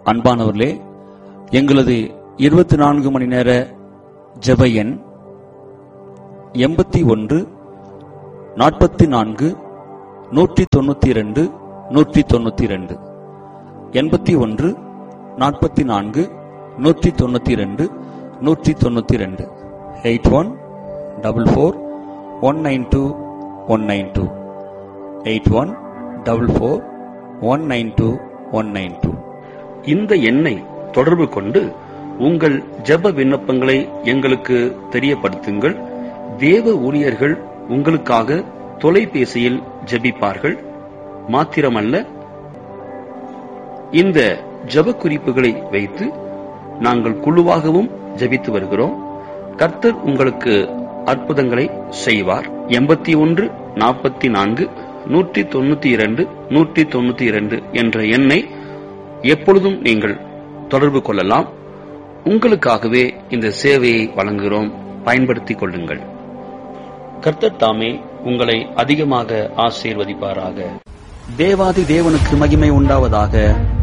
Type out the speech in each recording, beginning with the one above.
அன்பானவர்களே எங்களது இருபத்தி நான்கு மணி நேர ஜெப எண் எண்பத்தி ஒன்று நாற்பத்தி நான்கு நூற்றி தொண்ணூத்தி இரண்டு நூற்றி தொண்ணூத்தி இரண்டு எண்பத்தி ஒன்று நாற்பத்தி நான்கு நூற்றி தொண்ணூத்தி இரண்டு நூற்றி தொண்ணூத்தி ரெண்டு eight one double four one nine two one nine two eight one double four one nine two one nine two இந்த எண்ணை தொடர்பு கொண்டு உங்கள் ஜெப விண்ணப்பங்களை எங்களுக்கு தெரியப்படுத்துங்கள் தேவ ஊழியர்கள் உங்களுக்காக தொலைபேசியில் ஜெபிப்பார்கள் மாத்திரமல்ல இந்த ஜெப குறிப்புகளை வைத்து நாங்கள் குழுவாகவும் ஜெபித்து வருகிறோம் கர்த்தர் உங்களுக்கு அற்புதங்களை செய்வார் எண்பத்தி ஒன்று நாற்பத்தி நான்கு நூற்றி தொண்ணூத்தி இரண்டு நூற்றி தொண்ணூத்தி இரண்டு என்ற எண்ணை எப்பொழுதும் நீங்கள் தொடர்பு கொள்ளலாம் உங்களுக்காகவே இந்த சேவையை வழங்குகிறோம் பயன்படுத்திக் கொள்ளுங்கள் கர்த்தர் தாமே உங்களை அதிகமாக ஆசீர்வதிப்பாராக தேவாதி தேவனுக்கு மகிமை உண்டாவதாக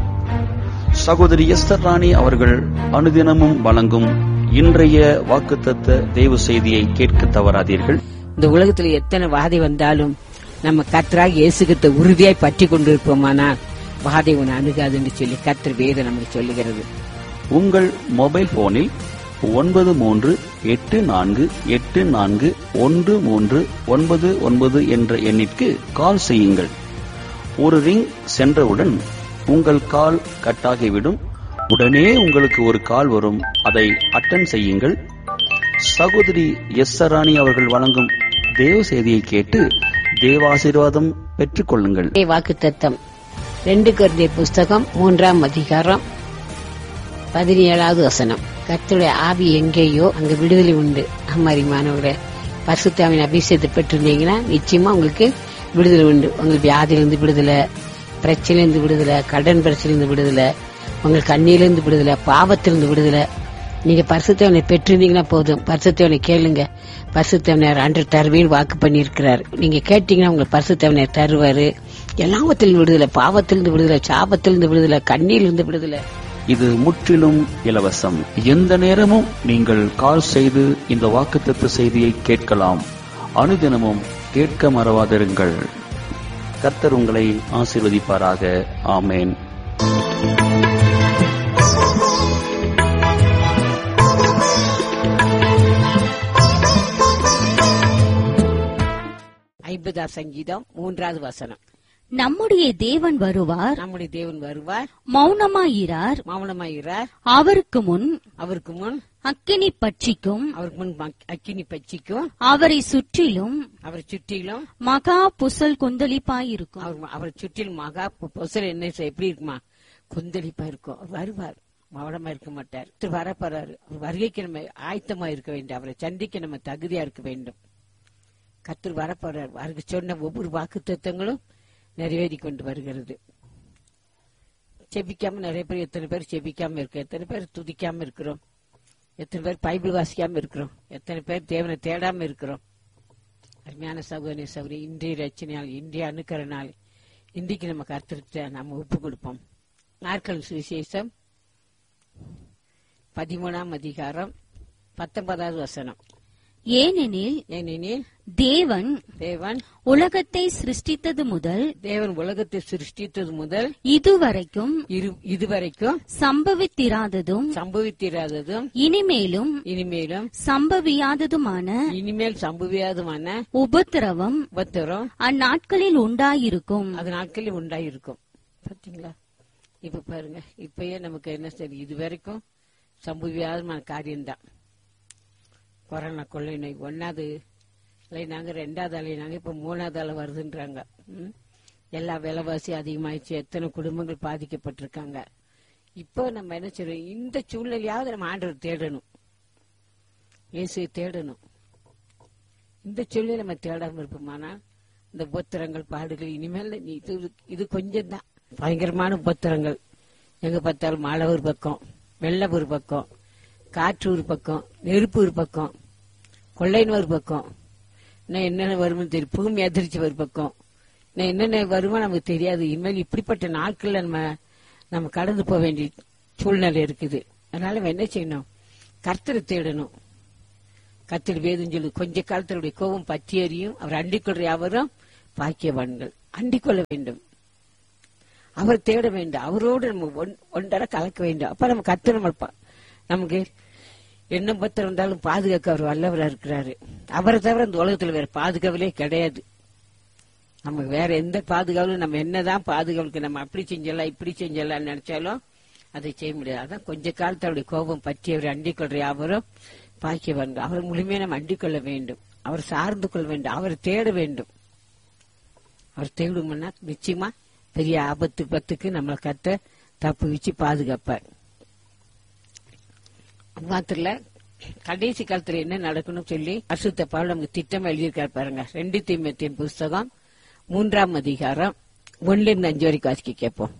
சகோதரி எஸ்தர் ராணி அவர்கள் அனுதினமும் வழங்கும் இன்றைய வாக்குத்தத்த தேவ செய்தியை கேட்க தவறாதீர்கள் இந்த உலகத்துல எத்தனை வாதை வந்தாலும் நம்ம கர்த்தராக இயேசுகிட்ட உறுதியாய் பற்றி கொண்டிருப்போமானால் வாதை உன்னை அணுகாதுன்னு சொல்லி கர்த்தர் வேதம் நமக்கு சொல்லுகிறது உங்கள் மொபைல் போனில் ஒன்பது மூன்று எட்டு நான்கு எட்டு நான்கு ஒன்று மூன்று ஒன்பது ஒன்பது என்ற எண்ணிற்கு கால் செய்யுங்கள் ஒரு ரிங் சென்றவுடன் உங்கள் கால் கட்டாகிவிடும் உடனே உங்களுக்கு ஒரு கால் வரும் அதை அட்டன் செய்யுங்கள் சகோதரி எஸ் சராணி அவர்கள் வழங்கும் தேவ செய்தியை கேட்டு தேவாசீர்வாதம் பெற்றுக் கொள்ளுங்கள் வாக்கு தத்தம் ரெண்டு கருதிய புஸ்தகம் மூன்றாம் அதிகாரம் பதினேழாவது வசனம் கர்த்தருடைய ஆவி எங்கேயோ அங்க விடுதலை உண்டு அம்மாரிமானவர்களே பரிசுத்தாவின் அபிஷேகத்தை பெற்றிருந்தீங்கன்னா நிச்சயமா உங்களுக்கு விடுதலை உண்டு உங்களுக்கு வியாதியிலிருந்து விடுதலை பிரச்சனையிலிருந்து விடுதலை கடன் பிரச்சனையிலிருந்து விடுதலை உங்களுக்கு கண்ணியிலிருந்து விடுதலை பாவத்திலிருந்து விடுதலை நீங்க பரிசுத்தவனை பெற்றிருந்தீங்கன்னா போதும் பரிசுத்தவனை கேளுங்க பரிசுத்தவனர் அன்று தருவேன் வாக்கு பண்ணியிருக்கிறார் நீங்க கேட்டீங்கன்னா உங்களுக்கு பரிசுத்தவனர் தருவாரு எல்லாவத்திலிருந்து விடுதலை பாவத்திலிருந்து விடுதலை சாபத்திலிருந்து விடுதலை கண்ணியிலிருந்து விடுதலை இது முற்றிலும் இலவசம் எந்த நேரமும் நீங்கள் கால் செய்து இந்த வாக்குத்தத்த செய்தியை கேட்கலாம் அனுதினமும் கேட்க மறவாதிருங்கள் கர்த்தர் உங்களை ஆசீர்வதிப்பாராக ஆமேன் ஐம்பதாம் சங்கீதம் மூன்றாவது வசனம் நம்முடைய தேவன் வருவார் நம்முடைய தேவன் வருவார் மௌனமாயிரார் மௌனமாகிறார் அவருக்கு முன் அவருக்கு முன் அக்கினி பட்சிக்கும் அவருக்கு முன் மக்- அக்கினி பச்சிக்கும் அவரை சுற்றிலும் அவரை சுற்றிலும் மகா புசல் கொந்தளிப்பாயிருக்கும் அவர் அவரை சுற்றிலும் மகா பொ- பொசல் என்ன செய்- எப்படி இருக்குமா கொந்தளிப்பா இருக்கும் அவர் வருவார் மௌனமா இருக்க மாட்டார் திரு வரப்போறாரு அவர் வருகைக்கு நம்ம ஆயத்தமா இருக்க வேண்டும் அவரை சந்திக்க நம்ம தகுதியா இருக்க வேண்டும் கத்தர் வரப்போறார் அவருக்கு சொன்ன ஒவ்வொரு வாக்கு தத்துவங்களும் நிறைவேறி கொண்டு வருகிறது செபிக்காம நிறைய பேர் எத்தனை பேர் செபிக்காம இருக்கோம் எத்தனை பேர் துதிக்காம இருக்கிறோம் எத்தனை பேர் பைபிள் வாசிக்காம இருக்கிறோம் எத்தனை பேர் தேவனை தேடாம இருக்கிறோம் அருமையான சகோதரி சகோதரி இன்றைய ரச்சனையால் இன்றைய அணுக்கிற நாள் இன்றைக்கு நம்ம கருத்திருக்க நம்ம ஒப்பு கொடுப்போம் நாட்கள் சுவிசேஷம் பதிமூணாம் அதிகாரம் பத்தொன்பதாவது வசனம் ஏனெனில் ஏனெனில் தேவன் தேவன் உலகத்தை சிருஷ்டித்தது முதல் தேவன் உலகத்தை சிருஷ்டித்தது முதல் இதுவரைக்கும் இரு- இதுவரைக்கும் சம்பவித்திராததும் சம்பவித்திராததும் இனிமேலும் இனிமேலும் சம்பவியாததுமான இனிமேல் சம்பவியாதமான உபத்திரவம் உபத்திரம் அந்நாட்களில் உண்டாயிருக்கும் அது நாட்களில் உண்டாயிருக்கும் பாத்தீங்களா இப்ப பாருங்க இப்பயே நமக்கு என்ன சரி இது வரைக்கும் சம்பவியாதமான காரியம்தான் கொரோனா கொள்ளை நோய் ஒன்னாவது அலைனாங்க ரெண்டாவது அலைனாங்க இப்ப மூணாவது அலை வருதுன்றாங்க ம்? எல்லா விலைவாசி அதிகமாயிடுச்சு எத்தனை குடும்பங்கள் பாதிக்கப்பட்டிருக்காங்க இப்போ நம்ம என்ன செய்றோம் இந்த சூழ்நிலையாவது நம்ம ஆண்டவர் தேடணும் இயேசுவை தேடணும் இந்த சூழ்நிலை நம்ம தேடாம இருப்போமானா இந்த உபத்திரங்கள் பாடுகள் இனிமேல் நீ இது இது கொஞ்சம் தான் பயங்கரமான உபத்திரங்கள் எங்க பார்த்தாலும் மழை ஒரு பக்கம் வெள்ளம் ஒரு பக்கம் காற்று ஒரு பக்கம் நெருப்பு ஒரு பக்கம் கொள்ளைன்னு ஒரு பக்கம் இன்னும் என்னென்ன வரும்னு தெரியும் பூமி அதிர்ச்சி ஒரு பக்கம் இன்னும் என்னென்ன வருமோ நமக்கு தெரியாது இனிமேல் இப்படிப்பட்ட நாட்கள்ல நம்ம நம்ம கடந்து போக வேண்டி சூழ்நிலை இருக்குது அதனால நம்ம என்ன செய்யணும் கர்த்தரை தேடணும் கர்த்தர் வேதம் சொல்லு கொஞ்ச காலத்தினுடைய கோபம் பற்றி எறியும் அவர் அண்டிக்கொள்ற யாவரும் பாக்கியவான்கள் அண்டிக்கொள்ள வேண்டும் அவர் தேட வேண்டும் அவரோடு நம்ம ஒன்- ஒன்றரை கலக்க வேண்டும் அப்ப நம்ம கர்த்தர் நம்ம பா- நமக்கு என்ன பத்திரம் இருந்தாலும் பாதுகாக்க அவர் வல்லவரா இருக்கிறாரு அவரை தவிர இந்த உலகத்துல வேற பாதுகாவலே கிடையாது நமக்கு வேற எந்த பாதுகாவலும் நம்ம என்னதான் பாதுகாவலுக்கு நம்ம அப்படி செஞ்சலாம் இப்படி செஞ்சலாம் நினைச்சாலும் அதை செய்ய முடியாது அதான் கொஞ்ச காலத்தோடைய கோபம் பற்றி அவர் அண்டிக் கொள்ற யாவரும் பாக்கியவாங்க அவர் முழுமையா நம்ம அண்டிக் கொள்ள வேண்டும் அவர் சார்ந்து கொள்ள வேண்டும் அவரை தேட வேண்டும் அவர் தேடும்னா நிச்சயமா பெரிய ஆபத்து பத்துக்கு நம்மளை கத்த தப்பு வச்சு பாதுகாப்பார் அது மாத்திரம் இல்ல, கடைசி காலத்துல என்ன நடக்கணும் சொல்லி அசுத்த பவுல் நமக்கு திட்டம் எழுதியிருக்காரு பாருங்க ரெண்டு தீமத்தின் புஸ்தகம் மூன்றாம் அதிகாரம் ஒன்னுல இருந்து அஞ்சு வரைக்கும் வாசிக்க கேட்போம்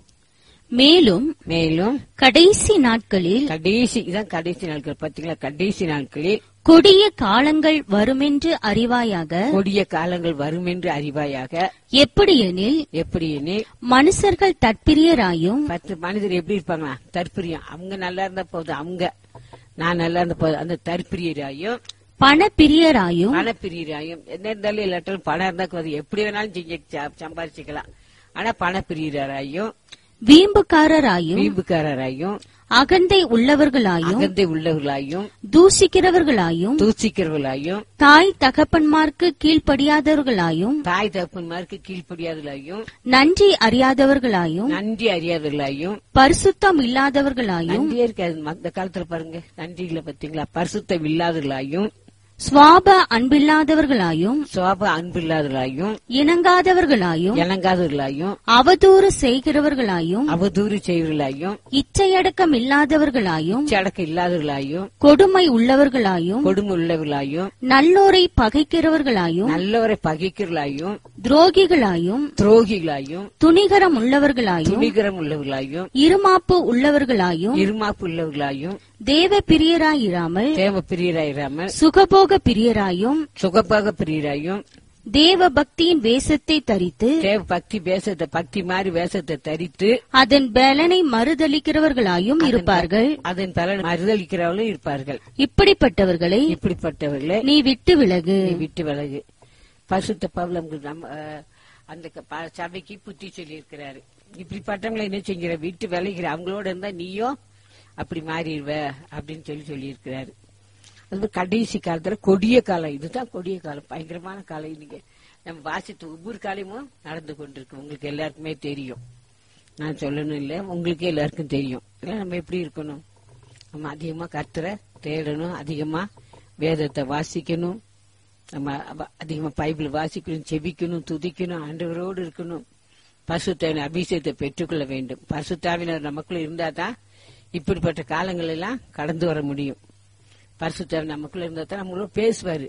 மேலும் மேலும் கடைசி நாட்களில் கடைசி இதான் கடைசி நாட்கள் பாத்தீங்களா கடைசி நாட்களில் கொடிய காலங்கள் வருமென்று அறிவாயாக கொடிய காலங்கள் வரும் என்று அறிவாயாக எப்படியெனில் எப்படி எனில் மனுஷர்கள் தற்பிரியராயும் பத்து மனிதர் எப்படி இருப்பாங்களா தற்பிரியம் அவங்க நல்லா இருந்தா போதும் அவங்க நான் நல்லா இருந்த போதும் அந்த தற்பிரியராயும் பணப்பிரியராயும் பணப்பிரியராயும் என்ன இருந்தாலும் இல்லாட்டாலும் பணம் இருந்தா போதும் எப்படி வேணாலும் செஞ்சு ச- சம்பாரிச்சுக்கலாம் ஆனா பணப்பிரியராயும் வீம்புக்காரராயும் வீம்புக்காரராயும் அகந்தை உள்ளவர்களாயும் அகந்தை உள்ளவர்களாயும் தூசிக்கிறவர்களாயும் தூசிக்கிறவர்களாயும் தாய் தகப்பன்மார்க்கு கீழ்ப்படியாதவர்களாயும் தாய் தகப்பன்மாருக்கு கீழ்ப்படியாதவர்களாயும் நன்றி அறியாதவர்களாயும் நன்றி அறியாதவர்களாயும் பரிசுத்தம் இல்லாதவர்களாயும் நன்றியே இருக்காது அந்த காலத்துல பாருங்க நன்றிகளை பாத்தீங்களா பரிசுத்தம் இல்லாதவர்களாயும் சுவாப அன்பில்லாதவர்களாயும் சோப அன்பு இல்லாதவர்களாயும் இணங்காதவர்களாயும் இணங்காதவர்களாயும் அவதூறு செய்கிறவர்களாயும் அவதூறு செய்வர்களாயும் இச்சையடக்கம் இல்லாதவர்களாயும் சடக்கு இல்லாதவர்களாயும் கொடுமை உள்ளவர்களாயும் கொடுமை உள்ளவர்களாயும் நல்லோரை பகைக்கிறவர்களாயும் நல்லவரை பகைக்கிறவர்களாயும் துரோகிகளாயும் துரோகிகளாயும் துணிகரம் உள்ளவர்களாயும் துணிகரம் உள்ளவர்களாயும் இருமாப்பு உள்ளவர்களாயும் இருமாப்பு உள்ளவர்களாயும் தேவ பிரியராயிராமல் தேவ பிரியராயிராமல் சுகபோக பிரியராயும் சுகப்பாக பிரியராயும் தேவ பக்தியின் வேஷத்தை தரித்து தேவ பக்தி வேஷத்தை பக்தி மாதிரி வேஷத்தை தரித்து அதன் பலனை மறுதளிக்கிறவர்களாயும் இருப்பார்கள் அதன் பலன் மறுதளிக்கிறவர்களும் இருப்பார்கள் இப்படிப்பட்டவர்களை இப்படிப்பட்டவர்களை நீ விட்டு விலகு நீ விட்டு விலகு பசுத்த பவுல் நமக்கு நம்ம அஹ், அந்த க- ப- சபைக்கு புத்தி சொல்லி இருக்கிறாரு இப்படிப்பட்டவங்களை என்ன செஞ்சிட விட்டு விலகிற அவங்களோட இருந்தா நீயும் அப்படி மாறிடுவ அப்படின்னு சொல்லி சொல்லி இருக்கிறாரு அது மாதிரி கடைசி காலத்துல கொடிய காலம் இதுதான் கொடிய காலம் பயங்கரமான காலம் இன்னைக்கு நம்ம வாசித்து ஒவ்வொரு காலமும் நடந்து கொண்டிருக்கு உங்களுக்கு எல்லாருக்குமே தெரியும் நான் சொல்லணும் இல்ல உங்களுக்கே எல்லாருக்கும் தெரியும் இல்ல நம்ம எப்படி இருக்கணும் நம்ம அதிகமா கர்த்தரை தேடணும் அதிகமா வேதத்தை வாசிக்கணும் நம்ம அவ- அதிகமா பைபிள் வாசிக்கணும் செபிக்கணும் துதிக்கணும் ஆண்டவரோடு இருக்கணும் பசுத்தாவின் அபிஷேகத்தை பெற்றுக்கொள்ள வேண்டும் பசுத்தாவினர் நமக்குள்ள இருந்தாதான் இப்படிப்பட்ட காலங்கள் எல்லாம் கடந்து வர முடியும் பரிசுத்தாவின் நமக்குள்ள இருந்தா தான் நம்மளோட பேசுவாரு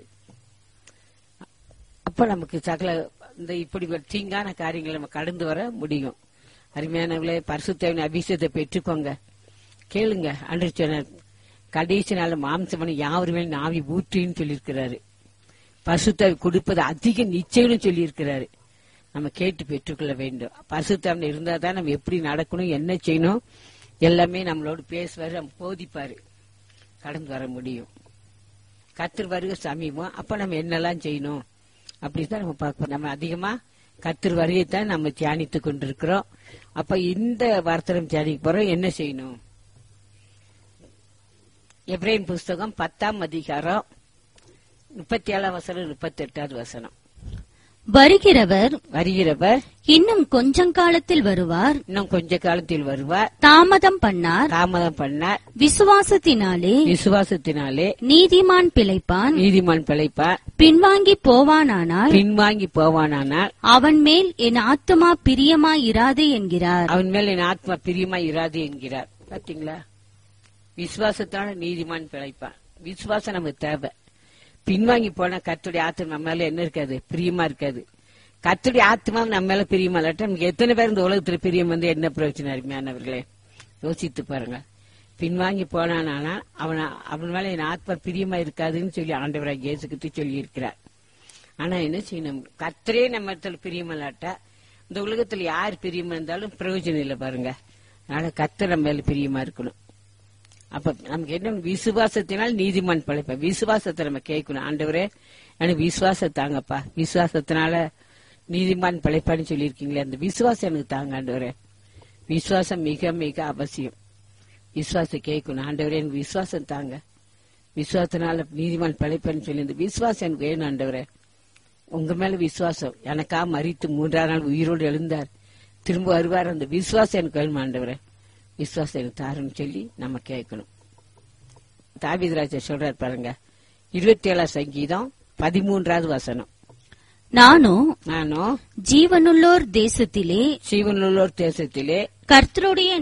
அப்ப நமக்கு சகல இந்த இப்படி ஒரு தீங்கான காரியங்களை நம்ம கடந்து வர முடியும் அருமையானவர்களே பரிசுத்தாவின் அபிஷேகத்தை பெற்றுக்கோங்க கேளுங்க அன்று சொன்னார் கடைசி நாள் மாம்சமனை யாவருமே நாவி ஊற்றின்னு சொல்லியிருக்கிறாரு பரிசுத்தாவி கொடுப்பது அதிக நிச்சயம்னு சொல்லியிருக்கிறாரு நம்ம கேட்டு பெற்றுக்கொள்ள வேண்டும் பரிசுத்தாவின் இருந்தா தான் நம்ம எப்படி நடக்கணும் என்ன செய்யணும் எல்லாமே நம்மளோட பேசுவாரு நம்ம போதிப்பாரு கடந்து வர முடியும் கத்தர் வருகை சமீபம் அப்ப நம்ம என்னெல்லாம் செய்யணும் அப்படின்னு தான் நம்ம பார்க்கணும் நம்ம அதிகமா கத்தர் வருகை தான் நம்ம தியானித்து கொண்டிருக்கிறோம் அப்ப இந்த வார்த்தை நம்ம தியானிக்க போறோம் என்ன செய்யணும் எப்ரேன் புஸ்தகம் பத்தாம் அதிகாரம் முப்பத்தி ஏழாம் வசனம் முப்பத்தி எட்டாவது வசனம் வருகிறவர் வருகிறவர் இன்னும் கொஞ்சம் காலத்தில் வருவார் இன்னும் கொஞ்ச காலத்தில் வருவார் தாமதம் பண்ணார் தாமதம் பண்ணார் விசுவாசத்தினாலே விசுவாசத்தினாலே நீதிமான் பிழைப்பான் நீதிமான் பிழைப்பார் பின்வாங்கி போவானானால் பின்வாங்கி போவானானால் அவன் மேல் என் ஆத்துமா பிரியமாயிராது என்கிறார் அவன் மேல் என் ஆத்மா பிரியமா இராது என்கிறார் பாத்தீங்களா விசுவாசத்தான நீதிமான் பிழைப்பான் விசுவாசம் நமக்கு தேவை பின்வாங்கி போனா கத்துடைய ஆத்மா நம்ம மேல என்ன இருக்காது பிரியமா இருக்காது கத்துடைய ஆத்மா நம்ம மேல பிரியமா இல்லாட்டா நமக்கு எத்தனை பேர் இந்த உலகத்துல பிரியம் வந்து என்ன பிரயோஜனம் அருமையானவர்களே யோசித்து பாருங்க பின்வாங்கி போனானா அவன் அவன் மேல என் ஆத்மா பிரியமா இருக்காதுன்னு சொல்லி ஆண்டவராக இயேசுக்கிட்டு சொல்லி இருக்கிறார் ஆனா என்ன செய்யணும் கத்தரே நம்ம இடத்துல பிரியமில்லாட்டா இந்த உலகத்துல யார் பிரியமா இருந்தாலும் பிரயோஜனம் இல்லை பாருங்க அதனால கத்தரை மேல பிரியமா இருக்கணும் அப்ப நமக்கு என்ன விசுவாசத்தினால் நீதிமான் பழைப்ப விசுவாசத்தை நம்ம கேட்கணும் ஆண்டவரே எனக்கு விசுவாசம் தாங்கப்பா விசுவாசத்தினால நீதிமான் பிழைப்பான்னு சொல்லியிருக்கீங்களே அந்த விசுவாசம் எனக்கு தாங்க ஆண்டவரே விசுவாசம் மிக மிக அவசியம் விசுவாசம் கேட்கணும் ஆண்டவரே எனக்கு விசுவாசம் தாங்க விசுவாசத்தினால நீதிமான் பிழைப்பேன்னு சொல்லி இந்த விசுவாசம் எனக்கு வேணும் ஆண்டவரே உங்க மேல விசுவாசம் எனக்கா மறித்து மூன்றாம் நாள் உயிரோடு எழுந்தார் திரும்ப வருவார் அந்த விசுவாசம் எனக்கு வேணும் ஆண்டவரே விசுவாசம் எனக்கு தாருன்னு சொல்லி நம்ம கேட்கணும் தாவிதராஜர் சொல்றாரு பாருங்க இருபத்தி ஏழாம் சங்கீதம் பதிமூன்றாவது வசனம் நானும் நானும் ஜீவனுள்ளோர் தேசத்திலே சீவனுள்ளோர் தேசத்திலே கர்த்தருடைய